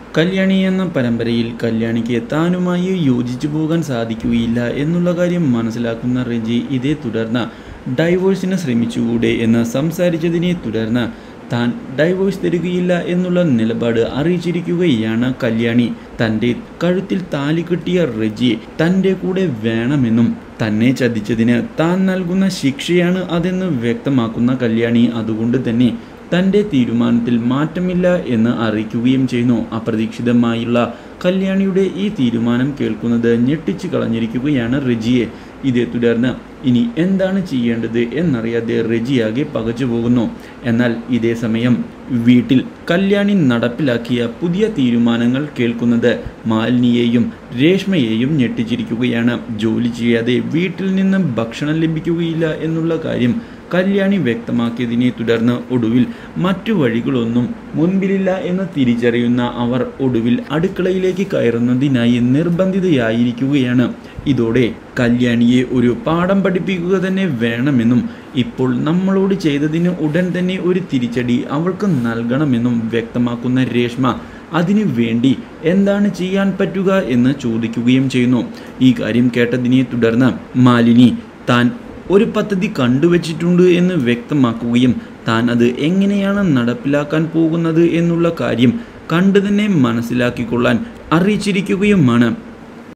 കല്യാണി എന്ന പരമ്പരയിൽ കല്യാണിക്ക് താനുമായി യോജിച്ചു പോകാൻ സാധിക്കുകയില്ല എന്നുള്ള കാര്യം മനസ്സിലാക്കുന്ന റെജി ഇതേ തുടർന്ന് ഡൈവോഴ്സിന് ശ്രമിച്ചുകൂടെ എന്ന് സംസാരിച്ചതിനെ തുടർന്ന് താൻ ഡൈവോഴ്സ് തരികയില്ല എന്നുള്ള നിലപാട് അറിയിച്ചിരിക്കുകയാണ് കല്യാണി തൻ്റെ കഴുത്തിൽ താലി കെട്ടിയ റെജിയെ തൻ്റെ കൂടെ വേണമെന്നും തന്നെ ചതിച്ചതിന് താൻ നൽകുന്ന ശിക്ഷയാണ് അതെന്ന് വ്യക്തമാക്കുന്ന കല്യാണി അതുകൊണ്ട് തന്നെ തൻ്റെ തീരുമാനത്തിൽ മാറ്റമില്ല എന്ന് അറിയിക്കുകയും ചെയ്യുന്നു അപ്രതീക്ഷിതമായുള്ള കല്യാണിയുടെ ഈ തീരുമാനം കേൾക്കുന്നത് ഞെട്ടിച്ചു കളഞ്ഞിരിക്കുകയാണ് റെജിയെ ഇതേ തുടർന്ന് ഇനി എന്താണ് ചെയ്യേണ്ടത് എന്നറിയാതെ റെജിയാകെ പകച്ചു പോകുന്നു എന്നാൽ ഇതേ സമയം വീട്ടിൽ കല്യാണി നടപ്പിലാക്കിയ പുതിയ തീരുമാനങ്ങൾ കേൾക്കുന്നത് മാലിനിയെയും രേഷ്മയെയും ഞെട്ടിച്ചിരിക്കുകയാണ് ജോലി ചെയ്യാതെ വീട്ടിൽ നിന്ന് ഭക്ഷണം ലഭിക്കുകയില്ല എന്നുള്ള കാര്യം കല്യാണി വ്യക്തമാക്കിയതിനെ തുടർന്ന് ഒടുവിൽ മറ്റു വഴികളൊന്നും മുൻപിലില്ല എന്ന് തിരിച്ചറിയുന്ന അവർ ഒടുവിൽ അടുക്കളയിലേക്ക് കയറുന്നതിനായി നിർബന്ധിതയായിരിക്കുകയാണ് ഇതോടെ കല്യാണിയെ ഒരു പാഠം പഠിപ്പിക്കുക തന്നെ വേണമെന്നും ഇപ്പോൾ നമ്മളോട് ചെയ്തതിന് ഉടൻ തന്നെ ഒരു തിരിച്ചടി അവൾക്ക് നൽകണമെന്നും വ്യക്തമാക്കുന്ന രേഷ്മ അതിനു വേണ്ടി എന്താണ് ചെയ്യാൻ പറ്റുക എന്ന് ചോദിക്കുകയും ചെയ്യുന്നു ഈ കാര്യം കേട്ടതിനെ തുടർന്ന് മാലിനി താൻ ഒരു പദ്ധതി കണ്ടുവച്ചിട്ടുണ്ട് എന്ന് വ്യക്തമാക്കുകയും താൻ അത് എങ്ങനെയാണ് നടപ്പിലാക്കാൻ പോകുന്നത് എന്നുള്ള കാര്യം കണ്ടു തന്നെ മനസ്സിലാക്കിക്കൊള്ളാൻ അറിയിച്ചിരിക്കുകയുമാണ്